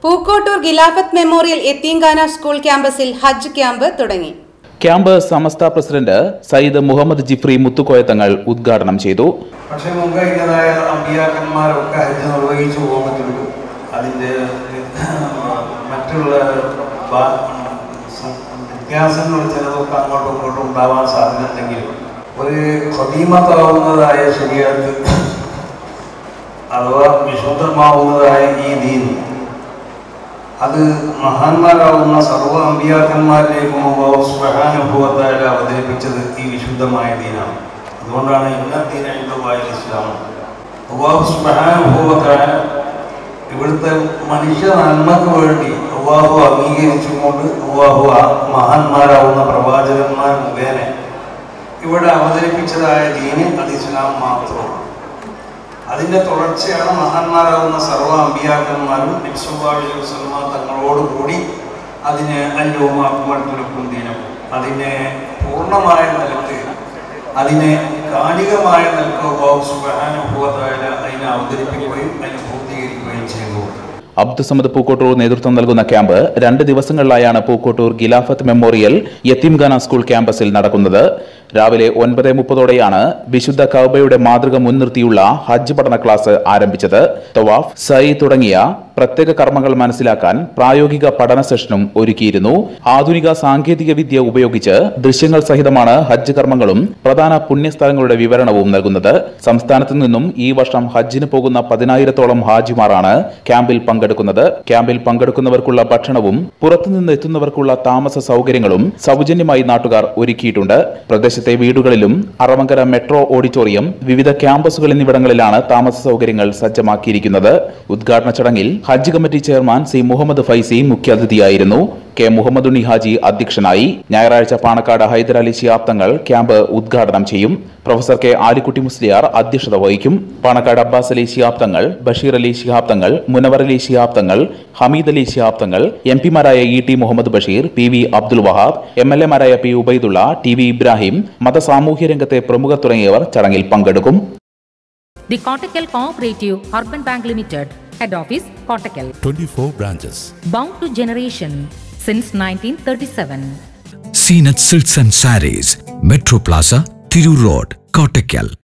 Pookkottur Khilafat memorial Yatheemkhana school ക്യാമ്പസിൽ Hajj camp തുടങ്ങി camp Samastha president Sayyid Muhammad Jifri Muthukoyathangal ഉദ്ഘാടനം ചെയ്തു പക്ഷെ മുൻകഴിഞ്ഞതായ അമ്പിയാക്കന്മാരൊക്കെ ഹജ്ജ് നിർവഹിച്ചു പോന്നിട്ടുണ്ട് അതിൻ്റെ മറ്റുള്ള ബ- സ- വ്യത്യാസങ്ങൾ ചിലതൊക്കെ അങ്ങോട്ടും ഇങ്ങോട്ടും ഉണ്ടാവാൻ സാധ്യതയുണ്ടെങ്കിലും ഒരു ഖദീമത്താവുന്നതായ ശരിയാത്ത് അഥവാ വിശുദ്ധമാവുന്നതായ ഈ ദീൻ അത് മഹാന്മാരാവുന്ന സർവ്വ അമ്പിയാക്കന്മാരിലേക്കും അല്ലാഹു സുബ്ഹാനഹു വ തആല അവതരിപ്പിച്ചത് ഈ വിശുദ്ധമായ ദീനാണ് അതുകൊണ്ടാണ് ഇന്ന ദീന ഇന്ദല്ലാഹി ഇസ്ലാം അല്ലാഹു സുബ്ഹാനഹു വ തആല ഇവിടുത്തെ മനുഷ്യ നന്മക്ക് വേണ്ടി അള്ളാഹു അംഗീകരിച്ചുകൊണ്ട് അള്ളാഹു ആ മഹാന്മാരാവുന്ന പ്രവാചകന്മാർ മുഖേന ഇവിടെ അവതരിപ്പിച്ചതായ ദീന് അത് ഇസ്ലാം മാത്രമാണ് അതിന്റെ തുടർച്ചയാണ് മഹാന്മാരാകുന്ന സർവ്വ അമ്പിയാക്കന്മാരും നിബ്സുബാഹിസ്ലമ തങ്ങളോട് കൂടി അതിന് അല്യവും അക്മൽക്കും ദിനം അതിനെ പൂർണ്ണമായ നിലക്ക് അതിനെ കാലികമായ നിലക്ക് സുബാനുഭവത്തായ അതിനെ അവതരിപ്പിക്കുകയും അതിനെ പൂർത്തീകരിക്കുകയും ചെയ്തു അബ്ദുസമദ് പൂക്കോട്ടൂർ നേതൃത്വം നൽകുന്ന ക്യാമ്പ് രണ്ട് ദിവസങ്ങളിലായാണ് പൂക്കോട്ടൂർ ഗിലാഫത്ത് മെമ്മോറിയൽ യത്തീംഖാന സ്കൂൾ ക്യാമ്പസിൽ നടക്കുന്നത് രാവിലെ ഒൻപത് മുപ്പതോടെയാണ് വിശുദ്ധ കൗബയുടെ മാതൃക മുൻനിർത്തിയുള്ള ഹജ്ജ് പഠന ക്ലാസ് ആരംഭിച്ചത് തവാഫ് സൈ തുടങ്ങിയ പ്രത്യേക കർമ്മങ്ങൾ മനസ്സിലാക്കാൻ പ്രായോഗിക പഠന സെഷനും ഒരുക്കിയിരുന്നു ആധുനിക സാങ്കേതിക വിദ്യ ഉപയോഗിച്ച് ദൃശ്യങ്ങൾ സഹിതമാണ് ഹജ്ജ് കർമ്മങ്ങളും പ്രധാന പുണ്യസ്ഥലങ്ങളുടെ വിവരണവും നൽകുന്നത് സംസ്ഥാനത്തു നിന്നും ഈ വർഷം ഹജ്ജിന് പോകുന്ന പതിനായിരത്തോളം ഹാജിമാരാണ് ക്യാമ്പിൽ പങ്കെടുക്കുന്നത് ക്യാമ്പിൽ പങ്കെടുക്കുന്നവർക്കുള്ള ഭക്ഷണവും പുറത്തുനിന്ന് എത്തുന്നവർക്കുള്ള താമസ സൗകര്യങ്ങളും സൗജന്യമായി നാട്ടുകാർ ഒരുക്കിയിട്ടുണ്ട് പ്രദേശത്തെ വീടുകളിലും അറവങ്കര മെട്രോ ഓഡിറ്റോറിയം വിവിധ ക്യാമ്പസുകൾ എന്നിവിടങ്ങളിലാണ് താമസ സൗകര്യങ്ങൾ സജ്ജമാക്കിയിരിക്കുന്നത് ഉദ്ഘാടന ചടങ്ങിൽ Hajj committee chairman C Muhammad Faizi മുഖ്യാതിഥിയായിരുന്നു കെ മുഹമ്മദ് ഉണ്ണി ഹാജി അധ്യക്ഷനായി ഞായറാഴ്ച പാണക്കാട് ഹൈദരാലി ശിഹാബ് തങ്ങൾ ക്യാമ്പ് ഉദ്ഘാടനം ചെയ്യും പ്രൊഫസർ കെ ആലിക്കുട്ടി മുസ്ലിയാർ അധ്യക്ഷത വഹിക്കും പാണക്കാട് അബ്ബാസ് അലി ശിഹാബ് തങ്ങൾ ബഷീർ അലി ശിഹാബ് തങ്ങൾ മുനവർ അലി ശിഹാബ് തങ്ങൾ ഹമീദ് അലി ശിഹാബ് തങ്ങൾ എം പിമാരായ E T Muhammad Basheer P V Abdul Wahab M L എമാരായ P Ubaidulla T V Ibrahim മതസാമൂഹ്യ രംഗത്തെ പ്രമുഖർ തുടങ്ങിയവർ ചടങ്ങിൽ പങ്കെടുക്കും The Kottakkal Cooperative Urban Bank Limited, Head Office, Kottakkal. 24 branches. Bound to generation since 1937. Seenat Silks and Saris, Metro Plaza, Thiru Road, Kottakkal.